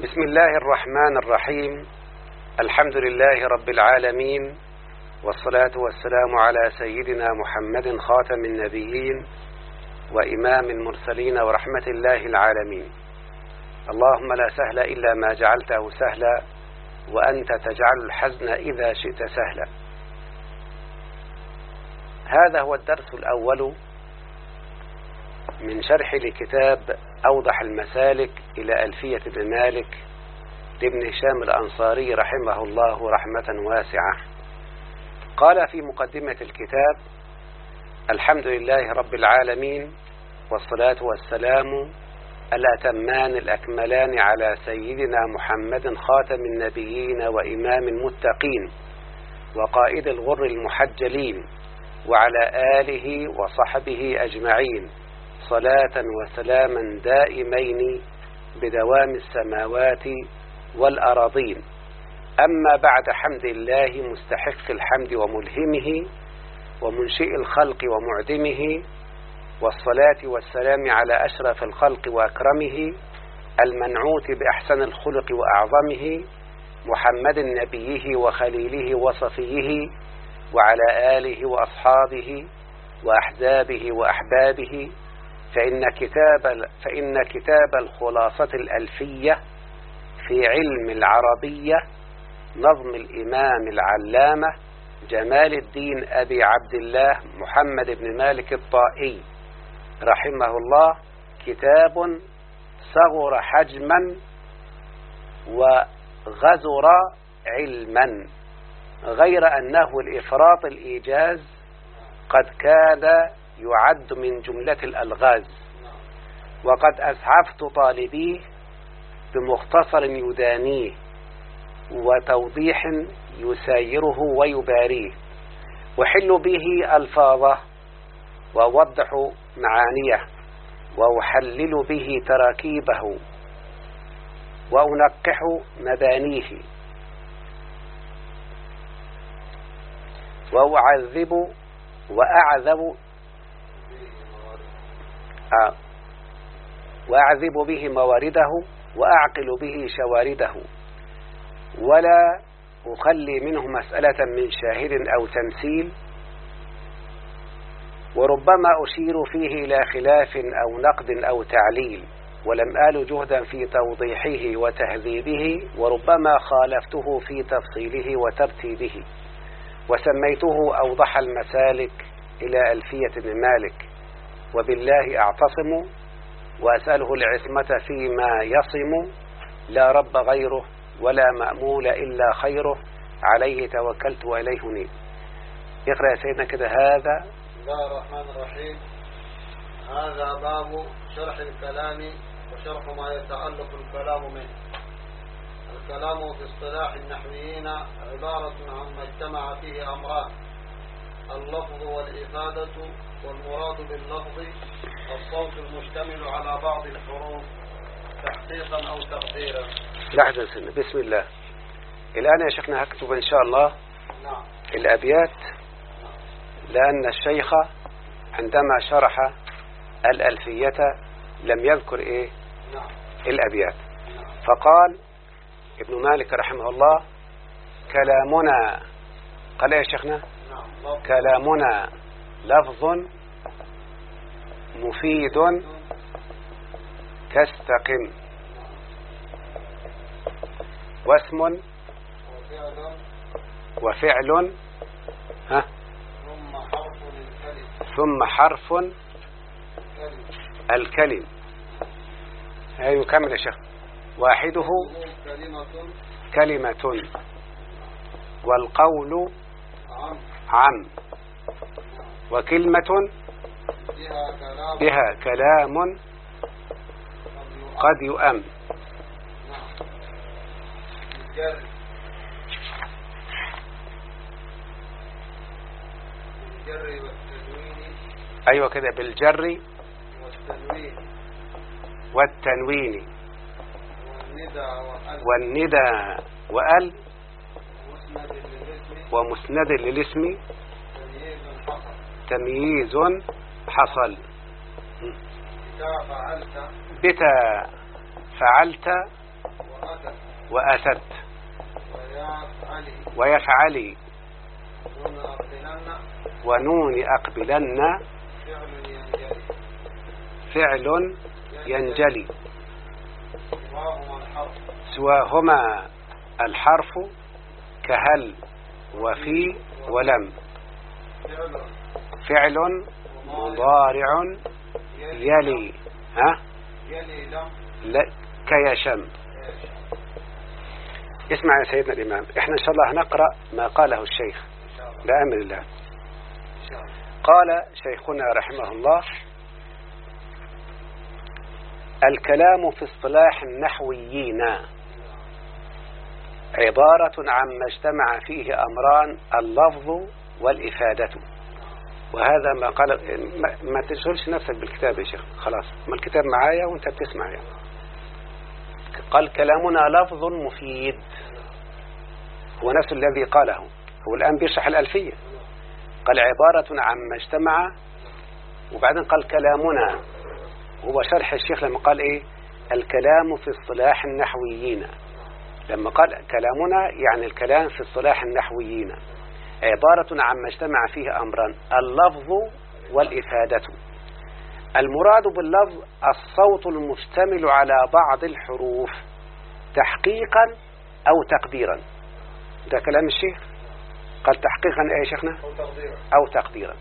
بسم الله الرحمن الرحيم الحمد لله رب العالمين والصلاة والسلام على سيدنا محمد خاتم النبيين وإمام المرسلين ورحمة الله العالمين اللهم لا سهل إلا ما جعلته سهلا وأنت تجعل الحزن إذا شئت سهلا هذا هو الدرس الأول من شرح لكتاب أوضح المسالك إلى ألفية ابن مالك لابن هشام الأنصاري رحمه الله رحمة واسعة قال في مقدمة الكتاب الحمد لله رب العالمين والصلاة والسلام الأتمان الأكملان على سيدنا محمد خاتم النبيين وإمام المتقين وقائد الغر المحجلين وعلى آله وصحبه أجمعين صلاة وسلاما دائمين بدوام السماوات والأراضين أما بعد حمد الله مستحق الحمد وملهمه ومنشئ الخلق ومعدمه والصلاة والسلام على أشرف الخلق وأكرمه المنعوت بأحسن الخلق وأعظمه محمد نبيه وخليله وصفيه وعلى آله وأصحابه وأحزابه وأحبابه فإن كتاب, فإن كتاب الخلاصة الألفية في علم العربية نظم الإمام العلامة جمال الدين أبي عبد الله محمد بن مالك الطائي رحمه الله كتاب صغر حجما وغزر علما غير أنه الإفراط الإيجاز قد كان يعد من جملة الألغاز وقد أسعفت طالبيه بمختصر يدانيه وتوضيح يسايره ويباريه وحل به ألفاظه وأوضح معانيه وأحلل به تراكيبه وأنقح مبانيه وأعذب وأعذب آه وأعذب به موارده وأعقل به شوارده ولا أخلي منه مسألة من شاهد أو تمثيل وربما أشير فيه إلى خلاف أو نقد أو تعليل ولم آل جهدا في توضيحه وتهذيبه وربما خالفته في تفصيله وترتيبه وسميته أوضح المسالك إلى ألفية بن مالك وبالله أعتصم وأسأله العصمة فيما يصم لا رب غيره ولا مأمول إلا خيره عليه توكلت وإليه نيب اقرأ يا سيدنا كده هذا بسم الله الرحمن الرحيم هذا باب شرح الكلام وشرح ما يتعلق الكلام منه الكلام في اصطلاح النحويين عبارة عما اجتمع فيه أمران اللفظ والإفادة والمراد باللفظ الصوت المشتمل على بعض الحروف تحقيقا أو تقديرا لحظة سنة بسم الله الآن يا شيخنا هكتب إن شاء الله نعم الأبيات لأن الشيخ عندما شرح الألفية لم يذكر إيه نعم الأبيات نعم فقال ابن مالك رحمه الله كلامنا قال إيه يا شيخنا نعم لفظ كلامنا لفظ مفيد كاستقم واسم وفعل وفعل ها ثم حرف للكلم ثم حرف كلم الكلم أيوة كمل يا شيخ واحده كلمة كلمة والقول عم عم وكلمة بها كلام بها كلام قد يؤم نعم الجر الجر والتنوين أيوة كده بالجر والتنوين والتنوين والندى وأل والندى وأل مسند للاسم ومسند للاسم تمييز حصل تمييز حصل إذا فعلت بتا فعلت وأت وأتت ويفعلي ويفعلي دون أقبلن ونون أقبلن فعل ينجلي فعل ينجلي سواهما الحرف سواهما الحرف كهل وفي ولم فعل فعل مضارع يلي ها يلي لم لا كيشم اسمع يا سيدنا الإمام احنا إن شاء الله هنقرأ ما قاله الشيخ إن شاء الله بأمر الله إن شاء الله قال شيخنا رحمه الله الكلام في اصطلاح النحويين عبارة عما اجتمع فيه أمران اللفظ والإفادة وهذا ما قال ما, ما تشغلش نفسك بالكتاب يا شيخ خلاص ما الكتاب معايا وانت بتسمع يعني قال كلامنا لفظ مفيد هو نفس الذي قاله هو الآن بيشرح الألفية قال عبارة عما اجتمع وبعدين قال كلامنا هو شرح الشيخ لما قال ايه الكلام في اصطلاح النحويين لما قال كلامنا يعني الكلام في اصطلاح النحويين عبارة عما اجتمع فيه أمران اللفظ والإفادة المراد باللفظ الصوت المشتمل على بعض الحروف تحقيقا أو تقديرا ده كلام الشيخ قال تحقيقا ايه يا شيخنا أو تقدير أو تقديرا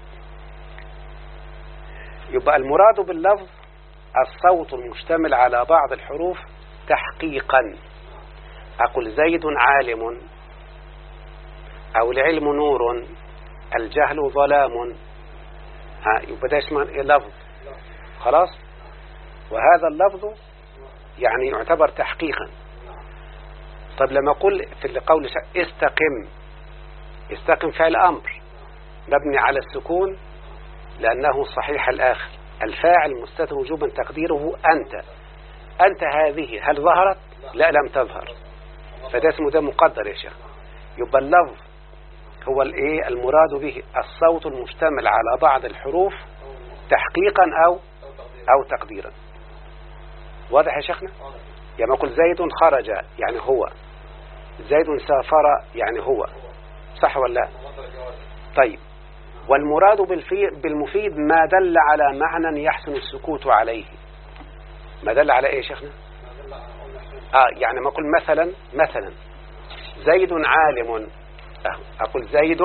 يبقى المراد باللفظ الصوت المشتمل على بعض الحروف تحقيقا أقول زيد عالم أو العلم نور الجهل ظلام ها يبقى ده اسمه إيه لفظ خلاص وهذا اللفظ يعني يعتبر تحقيقا طب لما أقول في القول استقم استقم فعل أمر مبني على السكون لأنه صحيح الآخر الفاعل مستتر وجوبا تقديره أنت أنت هذه هل ظهرت لا لم تظهر فده اسمه ده مقدر يا شيخ يبقى اللفظ هو الايه المراد به الصوت المشتمل على بعض الحروف تحقيقا أو أو تقدير أو تقديرا واضح يا شيخنا يعني أقول زيد خرج يعني هو زيد سافر يعني هو صح ولا لا مصدر الجواز طيب والمراد بالفي بالمفيد ما دل على معنى يحسن السكوت عليه ما دل على ايه يا شيخنا ما دل على قول نحن اه يعني ما اقول مثلا مثلا زيد عالم أه، اقول زيد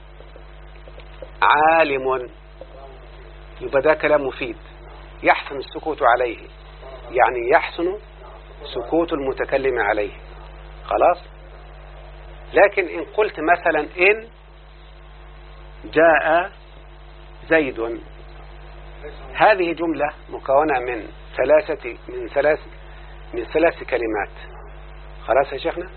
عالم يبقى ده كلام مفيد يحسن السكوت عليه يعني يحسن سكوت المتكلم عليه خلاص لكن إن قلت مثلا إن جاء زيد ليس هذه جملة مكونة من ثلاثة من ثلاث من ثلاث كلمات خلاص يا شيخنا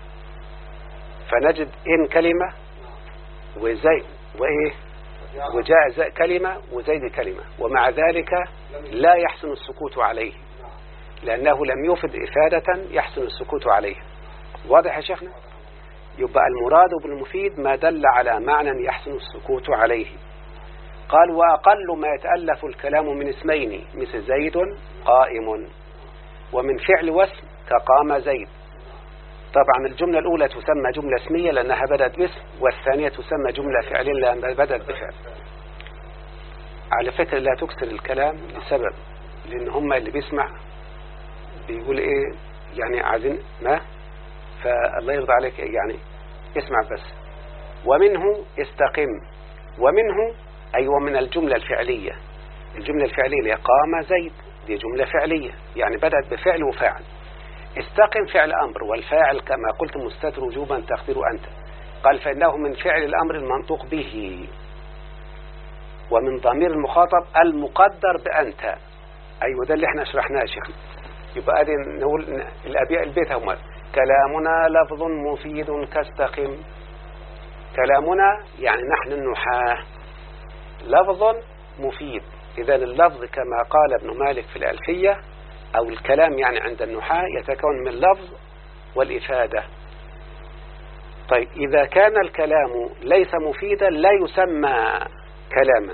فنجد إن كلمة وزي وإيه وجاء زي كلمة وزيد كلمة ومع ذلك لا يحسن السكوت عليه لأنه لم يفد إفادة يحسن السكوت عليه واضح يا شيخنا يبقى المراد بالمفيد ما دل على معنى يحسن السكوت عليه قال وأقل ما يتألف الكلام من اسمين مثل زيد قائم ومن فعل واسم كقام زيد طبعا الجملة الأولى تسمى جملة اسمية لأنها بدأت باسم والثانية تسمى جملة فعلية لأنها بدأت بفعل على فكرة لا تكسر الكلام لسبب لأن هم اللي بيسمع بيقول إيه يعني عايزين ما فالله يرضى عليك يعني اسمع بس ومنه استقم ومنه أي ومن الجملة الفعلية الجملة الفعلية اللي هي قام زيد دي جملة فعلية يعني بدأت بفعل وفاعل استقم فعل أمر والفاعل كما قلت مستتر وجوبا تقدير أنت قال فإنه من فعل الأمر المنطوق به ومن ضمير المخاطب المقدر بأنت أيوة ده اللي احنا شرحناه يا شيخ يبقى ادي نقول الأبياء البيت هم كلامنا لفظ مفيد كاستقم كلامنا يعني نحن النحاة لفظ مفيد إذا اللفظ كما قال ابن مالك في الألفية أو الكلام يعني عند النحاة يتكون من لفظ والإفادة طيب إذا كان الكلام ليس مفيدا لا يسمى كلاما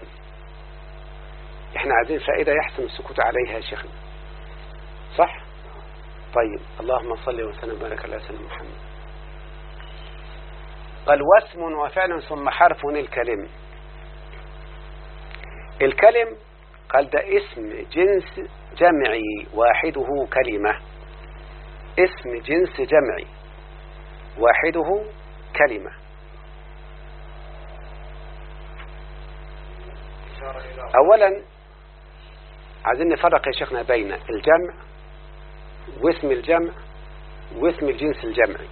احنا عايزين فائدة يحسن السكوت عليها يا شيخنا صح طيب اللهم صل وسلم وبارك على سيدنا محمد قال واسم وفعل ثم حرف الكلم الكلم قال ده اسم جنس جمعي واحده كلمة اسم جنس جمعي واحده كلمة أولا عايزين نفرق يا شيخنا بين الجمع واسم الجمع واسم الجنس الجمعي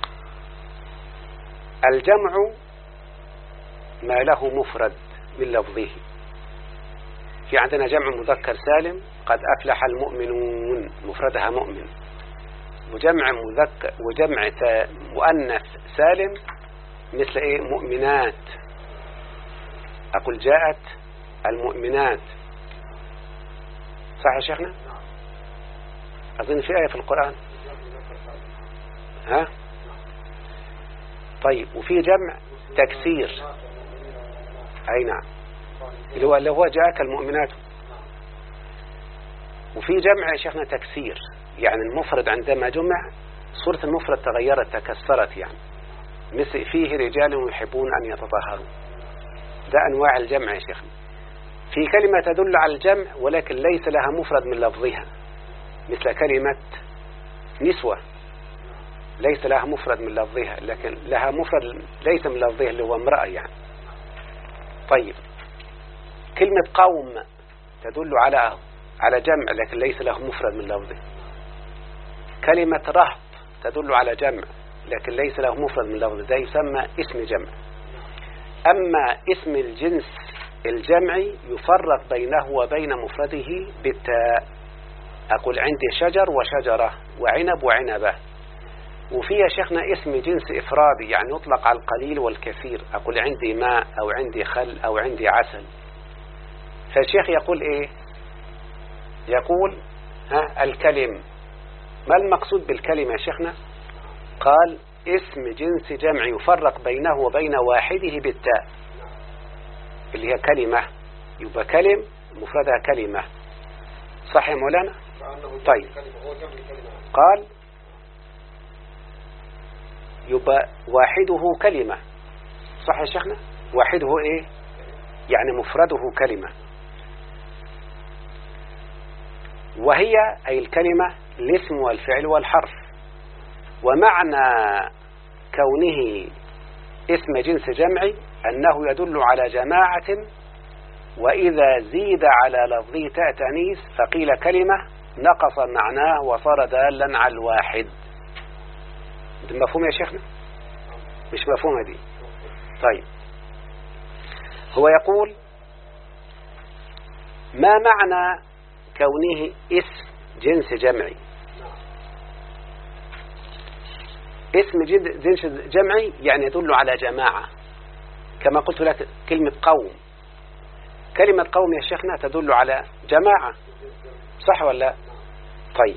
الجمع ما له مفرد من لفظه في عندنا جمع مذكر سالم قد أفلح المؤمنون مفردها مؤمن وجمع مذكر وجمع مؤنث سالم مثل ايه مؤمنات أقول جاءت المؤمنات صح يا شيخنا أظن في آية في القرآن ها طيب وفي جمع تكسير أي نعم اللي هو اللي هو جاءك المؤمنات وفي جمع يا شيخنا تكسير يعني المفرد عندما جمع صورة المفرد تغيرت تكسرت يعني مثل فيه رجال يحبون أن يتطهروا ده أنواع الجمع يا شيخنا في كلمة تدل على الجمع ولكن ليس لها مفرد من لفظها مثل كلمة نسوة ليس لها مفرد من لفظها لكن لها مفرد ليس من لفظها اللي هو امرأة يعني طيب كلمة قوم تدل على على جمع لكن ليس له مفرد من لفظه كلمة رهط تدل على جمع لكن ليس له مفرد من لفظه ده يسمى اسم جمع أما اسم الجنس الجمعي يفرق بينه وبين مفرده بالتاء أقول عندي شجر وشجرة وعنب وعنبة وفي يا شيخنا اسم جنس إفرادي يعني يطلق على القليل والكثير أقول عندي ماء أو عندي خل أو عندي عسل فالشيخ يقول إيه يقول ها الكلم ما المقصود بالكلمة يا شيخنا قال اسم جنس جمع يفرق بينه وبين واحده بالتاء اللي هي كلمة يبقى كلم مفردها كلمة صح يا مولانا طيب قال يبقى واحده كلمة صح يا شيخنا واحده ايه يعني مفرده كلمة وهي أي الكلمة الاسم والفعل والحرف ومعنى كونه اسم جنس جمعي أنه يدل على جماعة وإذا زيد على لفظه تاء تأنيث فقيل كلمة نقص معناه وصار دالا على الواحد مفهوم يا شيخنا مش مفهومة دي طيب هو يقول ما معنى كونه اسم جنس جمعي اسم جنس جمعي يعني يدل على جماعة كما قلت لك كلمة قوم كلمة قوم يا شيخنا تدل على جماعة صح ولا طيب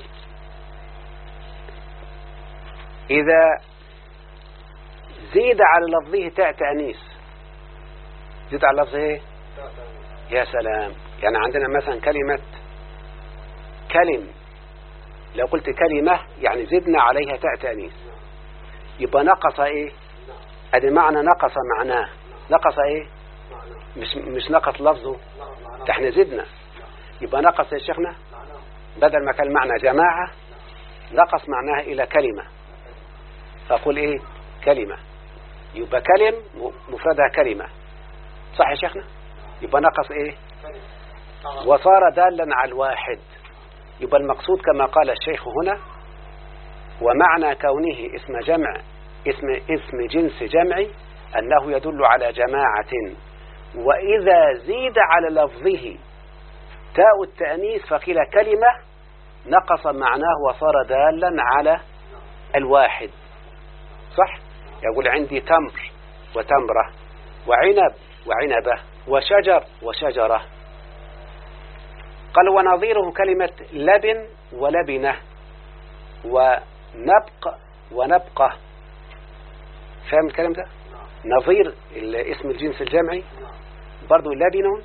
إذا زيد على لفظه تاء تأنيس زيد على لفظه ايه يا سلام يعني عندنا مثلا كلمة كلم لو قلت كلمة يعني زدنا عليها تاء تأنيس يبقى نقص ايه ادي معنى نقص معناه نقص ايه مش مش نقص لفظه احنا زدنا يبقى نقص يا شيخنا بدل ما كان معنى جماعة نقص معناها إلى كلمة فأقول إيه كلمة يبقى كلم مفردها كلمة صح يا شيخنا يبقى نقص إيه وصار دالا على الواحد يبقى المقصود كما قال الشيخ هنا ومعنى كونه اسم جمع اسم اسم جنس جمعي أنه يدل على جماعة وإذا زيد على لفظه تاء التأنيث فقيل كلمة نقص معناه وصار دالا على الواحد صح يقول عندي تمر وتمرة وعنب وعنبة وشجر وشجرة قال ونظيره كلمة لبن ولبنة ونبق ونبقة فاهم الكلام ده نظير اسم الجنس الجمعي برضو لبن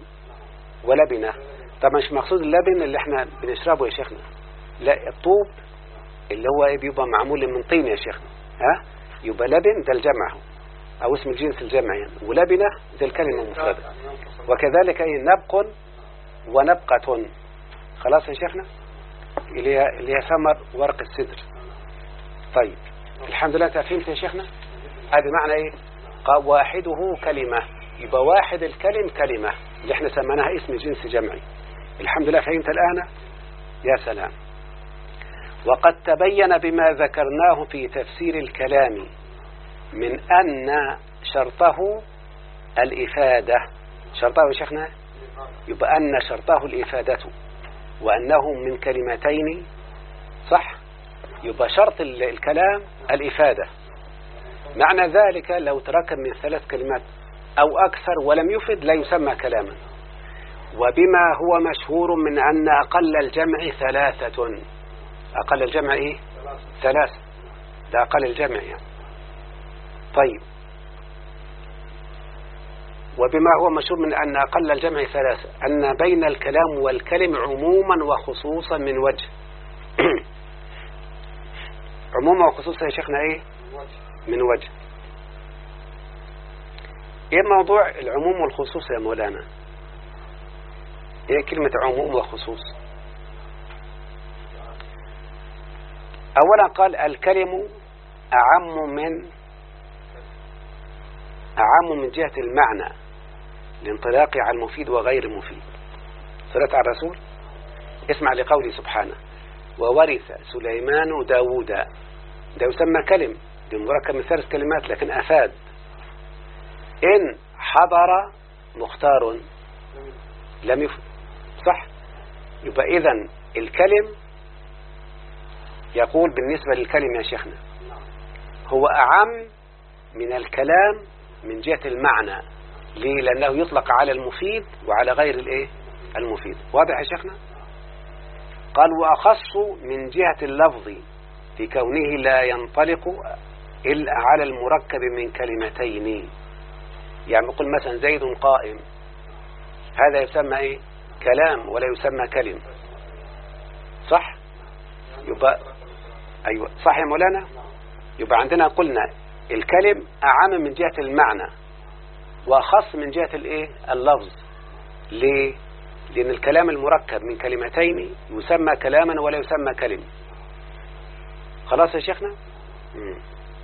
ولبنة طب مش مقصود اللبن اللي احنا بنشربه يا شيخنا لا الطوب اللي هو إيه بيبقى معمول من طين يا شيخنا ها يبقى لبن ده الجمع هو. أو اسم الجنس الجمع يعني ولبنة ده الكلمة المفردة وكذلك أي نبق ونبقة خلاص يا شيخنا اللي هي اللي هي ثمر ورق السدر طيب الحمد لله انت فهمت يا شيخنا هذا معنى ايه قال واحده كلمة يبقى واحد الكلم كلمة اللي احنا سميناها اسم جنس جمعي الحمد لله فهمت الآن يا سلام وقد تبين بما ذكرناه في تفسير الكلام من أن شرطه الإفادة شرطه يا شيخنا يبقى أن شرطه الإفادة وأنه من كلمتين صح يبقى شرط ال- الكلام الإفادة معنى ذلك لو تركب من ثلاث كلمات أو أكثر ولم يفد لا يسمى كلاما وبما هو مشهور من أن أقل الجمع ثلاثة أقل الجمع إيه ثلاثة ده أقل الجمع يعني طيب وبما هو مشهور من أن أقل الجمع ثلاثة أن بين الكلام والكلم عموما وخصوصا من وجه عموما وخصوصا يا شيخنا إيه من وجه إيه موضوع العموم والخصوص يا مولانا إيه كلمة عموم وخصوص أولا قال الكلم أعم من أعم من جهة المعنى لانطلاقه على المفيد وغير المفيد صلاة على الرسول اسمع لقوله سبحانه وورث سليمان داود ده يسمى كلم ده مركب من ثلاث كلمات لكن أفاد إن حضر مختار لم يفد صح يبقى إذا الكلم يقول بالنسبة للكلم يا شيخنا هو أعم من الكلام من جهة المعنى ليه لأنه يطلق على المفيد وعلى غير الإيه المفيد واضح يا شيخنا قال وأخص من جهة اللفظ في كونه لا ينطلق إلا على المركب من كلمتين يعني نقول مثلا زيد قائم هذا يسمى إيه كلام ولا يسمى كلم صح يبقى أيوة صح يا مولانا يبقى عندنا قلنا الكلم أعم من جهة المعنى وأخص من جهة الإيه اللفظ ليه لأن الكلام المركب من كلمتين يسمى كلاما ولا يسمى كلمة خلاص يا شيخنا مم.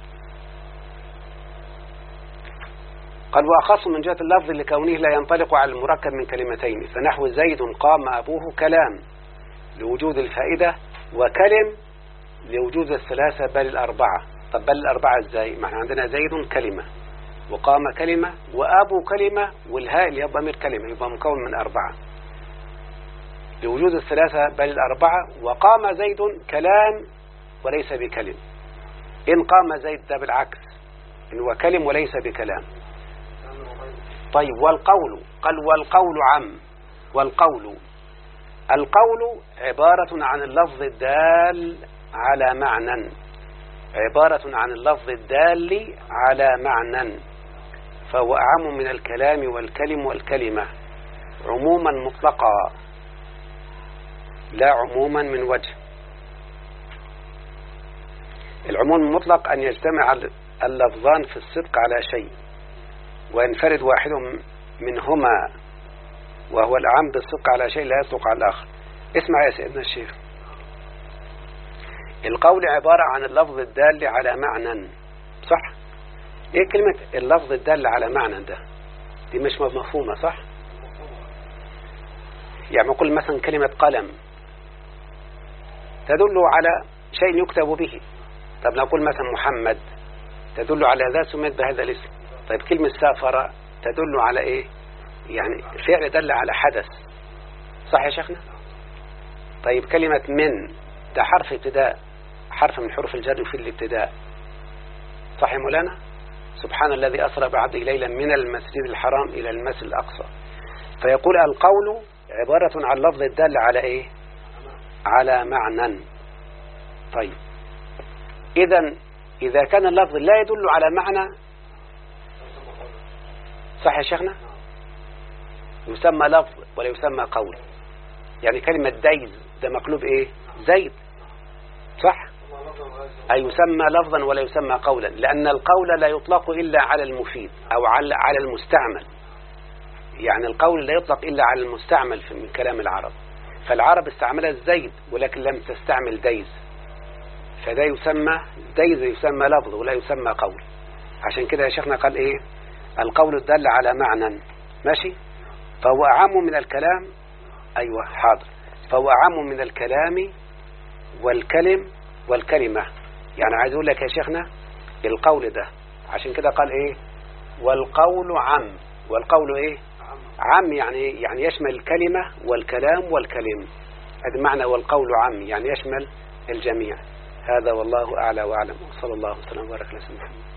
قال وأخص من جهة اللفظ لكونه لا ينطلق على المركب من كلمتين فنحو زيد قام أبوه كلام لوجود الفائدة وكلم لوجود الثلاثة بل الأربعة طب بل الأربعة إزاي ما احنا عندنا زيد كلمة وقام كلمة وأبو كلمة والهاء اللي هي ضمير كلمة يبقى مكون من أربعة لوجود الثلاثة بل الأربعة وقام زيد كلام وليس بكلم إن قام زيد ده بالعكس إن هو كلم وليس بكلام طيب والقول قال والقول عم والقول القول عبارة عن اللفظ الدال على معنى عبارة عن اللفظ الدال على معنى فهو أعم من الكلام والكلم والكلمة عموما مطلقا لا عموما من وجه العموم المطلق أن يجتمع اللفظان في الصدق على شيء وينفرد واحد منهما وهو الأعم بالصدق على شيء لا يصدق على الآخر اسمع يا سيدنا الشيخ القول عبارة عن اللفظ الدال على معنى صح ايه كلمة اللفظ الدال على معنى ده دي مش مفهومة صح يعني نقول مثلا كلمة قلم تدل على شيء يكتب به طب نقول مثلا محمد تدل على ذا سميت بهذا الاسم طيب كلمة سافر تدل على ايه يعني فعل دل على حدث صح يا شيخنا طيب كلمة من ده حرف ابتداء حرف من حروف الجر في الابتداء صح يا مولانا سبحان الذي أسرى بعبده ليلا من المسجد الحرام إلى المسجد الأقصى فيقول القول عبارة عن لفظ الدال على إيه على معنى طيب إذا إذا كان اللفظ لا يدل على معنى صح يا شيخنا يسمى لفظ ولا يسمى قول يعني كلمة ديز ده مقلوب إيه زيد صح أي يسمى لفظا ولا يسمى قولا لأن القول لا يطلق إلا على المفيد أو على على المستعمل يعني القول لا يطلق إلا على المستعمل في من كلام العرب فالعرب استعملت زيد ولكن لم تستعمل ديز فده يسمى ديز يسمى لفظ ولا يسمى قول عشان كده يا شيخنا قال ايه القول الدل على معنى ماشي فهو أعم من الكلام أيوة حاضر فهو أعم من الكلام والكلم والكلمة يعني عايز أقول لك يا شيخنا القول ده عشان كده قال إيه والقول عم والقول إيه عام يعني إيه؟ يعني يشمل الكلمة والكلام والكلم هذا معنى والقول عام يعني يشمل الجميع هذا والله أعلى وأعلم صلى الله وسلم وبارك على سيدنا محمد